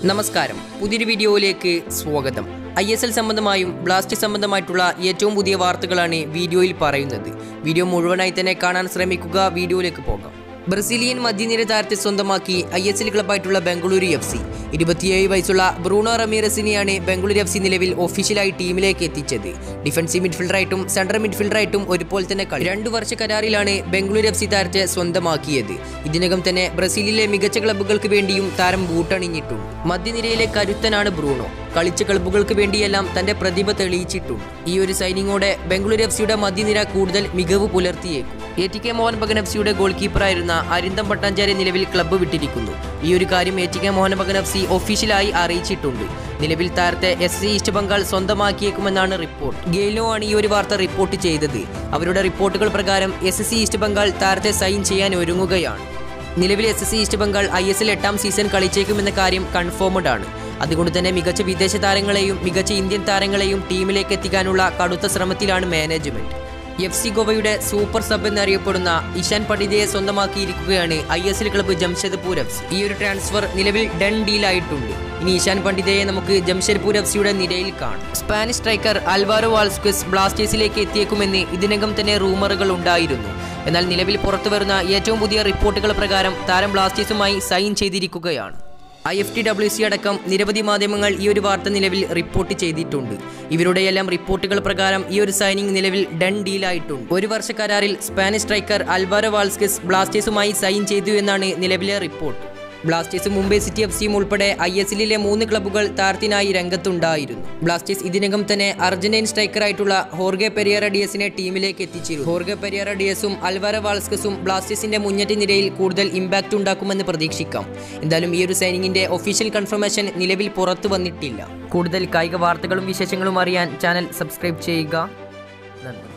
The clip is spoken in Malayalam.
നമസ്കാരം പുതിയൊരു വീഡിയോയിലേക്ക് സ്വാഗതം ഐ എസ് എൽ സംബന്ധമായും ബ്ലാസ്റ്റ് സംബന്ധമായിട്ടുള്ള ഏറ്റവും പുതിയ വാർത്തകളാണ് വീഡിയോയിൽ പറയുന്നത് വീഡിയോ മുഴുവനായി തന്നെ കാണാൻ ശ്രമിക്കുക വീഡിയോയിലേക്ക് പോകാം ബ്രസീലിയൻ മധ്യനിര താരത്തെ സ്വന്തമാക്കി ഐ എസ് എൽ ക്ലബായിട്ടുള്ള ബംഗളൂരു എഫ് സി ഇരുപത്തിയേഴ് വയസ്സുള്ള ബ്രൂണോ റമീറസിനെയാണ് ബംഗളൂരു എഫ് സി നിലവിൽ ഒഫീഷ്യലായി ടീമിലേക്ക് എത്തിച്ചത് ഡിഫൻസീവ് മിഡ്ഫീൽഡറായിട്ടും സെൻട്രൽ മിഡ്ഫീൽഡറായിട്ടും ഒരുപോലെ തന്നെ കളി രണ്ടു വർഷ കരാറിലാണ് ബംഗളൂരു എഫ് സി താരത്തെ സ്വന്തമാക്കിയത് ഇതിനകം തന്നെ ബ്രസീലിലെ മികച്ച ക്ലബ്ബുകൾക്ക് വേണ്ടിയും താരം ബൂട്ടണിഞ്ഞിട്ടുണ്ട് മധ്യനിരയിലെ കരുത്തനാണ് ബ്രൂണോ കളിച്ച ക്ലബ്ബുകൾക്ക് വേണ്ടിയെല്ലാം തന്റെ പ്രതിഭ തെളിയിച്ചിട്ടുണ്ട് ഈ ഒരു സൈനിങ്ങോടെ ബംഗളൂരു എഫ് സിയുടെ മധ്യനിര കൂടുതൽ മികവ് പുലർത്തിയേക്കും A T K Mohan Bagan F സിയുടെ ഗോൾ കീപ്പറായിരുന്ന അരിന്തം പട്ടാഞ്ചാരി നിലവിൽ ക്ലബ്ബ് വിട്ടിരിക്കുന്നു ഈ ഒരു കാര്യം A T K Mohan Bagan F C ഒഫീഷ്യലായി അറിയിച്ചിട്ടുണ്ട് നിലവിൽ താരത്തെ എസ് സി ഈസ്റ്റ് ബംഗാൾ സ്വന്തമാക്കിയേക്കുമെന്നാണ് റിപ്പോർട്ട് ഗെയിലോ ആണ് ഈ ഒരു വാർത്ത റിപ്പോർട്ട് ചെയ്തത് അവരുടെ റിപ്പോർട്ടുകൾ പ്രകാരം എസ് സി ഈസ്റ്റ് ബംഗാൾ താരത്തെ സൈൻ ചെയ്യാൻ ഒരുങ്ങുകയാണ് നിലവിൽ S S C East Bengal I S L എട്ടാം സീസൺ കളിച്ചേക്കുമെന്ന കാര്യം കൺഫേംഡ് ആണ് അതുകൊണ്ട് തന്നെ മികച്ച വിദേശ താരങ്ങളെയും മികച്ച ഇന്ത്യൻ താരങ്ങളെയും ടീമിലേക്ക് എത്തിക്കാനുള്ള കടുത്ത ശ്രമത്തിലാണ് മാനേജ്മെന്റ് എഫ് സി ഗോവയുടെ സൂപ്പർ സബ് എന്നറിയപ്പെടുന്ന ഇഷാൻ പണ്ഡിതയെ സ്വന്തമാക്കിയിരിക്കുകയാണ് I S L club Jamshedpur F C ഈ ഒരു ട്രാൻസ്ഫർ നിലവിൽ ഡൺ ഡീലായിട്ടുണ്ട് ഇനി ഇഷാൻ പണ്ഡിതയെ നമുക്ക് ജംഷഡ്പൂർ എഫ് സിയുടെ നിരയിൽ കാണാം സ്പാനിഷ് സ്ട്രൈക്കർ അൽവാരോ വാൾസ്ക്വിസ് ബ്ലാസ്റ്റേഴ്സിലേക്ക് എത്തിയേക്കുമെന്ന് ഇതിനകം തന്നെ റൂമറുകൾ ഉണ്ടായിരുന്നു എന്നാൽ നിലവിൽ പുറത്തുവരുന്ന ഏറ്റവും പുതിയ റിപ്പോർട്ടുകൾ പ്രകാരം താരം ബ്ലാസ്റ്റേഴ്സുമായി സൈൻ ചെയ്തിരിക്കുകയാണ് I F T W C അടക്കം നിരവധി മാധ്യമങ്ങൾ ഈ ഒരു വാർത്ത നിലവിൽ റിപ്പോർട്ട് ചെയ്തിട്ടുണ്ട് ഇവരുടെയെല്ലാം റിപ്പോർട്ടുകൾ പ്രകാരം ഈ ഒരു സൈനിങ് നിലവിൽ ഡൺ ഡീലായിട്ടുണ്ട് ഒരു വർഷ കരാറിൽ സ്പാനിഷ് സ്ട്രൈക്കർ അൽവാരോ വാൾസ്കിസ് ബ്ലാസ്റ്റേഴ്സുമായി സൈൻ ചെയ്തു എന്നാണ് നിലവിലെ റിപ്പോർട്ട് ബ്ലാസ്റ്റേഴ്സും മുംബൈ സിറ്റി എഫ് സിയും ഉൾപ്പെടെ ഐ എസ് എല്ലിലെ മൂന്ന് ക്ലബ്ബുകൾ താരത്തിനായി രംഗത്തുണ്ടായിരുന്നു ബ്ലാസ്റ്റേഴ്സ് ഇതിനകം തന്നെ അർജന്റീൻ സ്ട്രൈക്കറായിട്ടുള്ള ഹോർഗെ പെരിയറ ഡിയസിനെ ടീമിലേക്ക് എത്തിച്ചിരുന്നു ഹോർഗെ പെരിയറ ഡിയസും അൽവാര വാൾസ്കസും ബ്ലാസ്റ്റേഴ്സിന്റെ മുന്നേറ്റ നിരയിൽ കൂടുതൽ ഇമ്പാക്റ്റ് ഉണ്ടാക്കുമെന്ന് പ്രതീക്ഷിക്കാം എന്തായാലും ഈ ഒരു സൈനിങ്ങിന്റെ ഒഫീഷ്യൽ കൺഫർമേഷൻ നിലവിൽ പുറത്തു വന്നിട്ടില്ല കൂടുതൽ കായിക വാർത്തകളും വിശേഷങ്ങളും അറിയാൻ ചാനൽ സബ്സ്ക്രൈബ് ചെയ്യുക നന്ദി